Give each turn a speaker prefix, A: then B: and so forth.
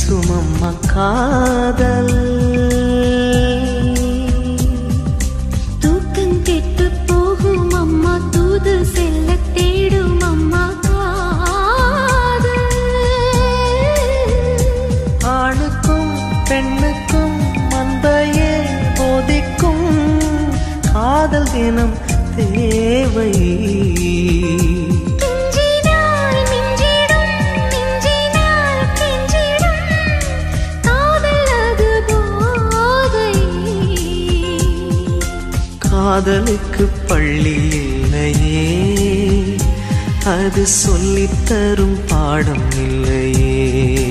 A: வீசுமம்மா காதல்
B: தூக்கம் கெட்டு போகும் அம்மா தூது செல்ல தேடும் அம்மா காதல்
A: ஆணுக்கும் பெண்ணுக்கும் அன்பையே போதிக்கும் காதல் தினம் தேவை
B: கெஞ்சினால் மிஞ்சிடும், மிஞ்சினால் கெஞ்சிடும். காதல் அது போதை.
A: காதலுக்கு பள்ளி இல்லையே அது சொல்லித் தரும் பாடம் இல்லையே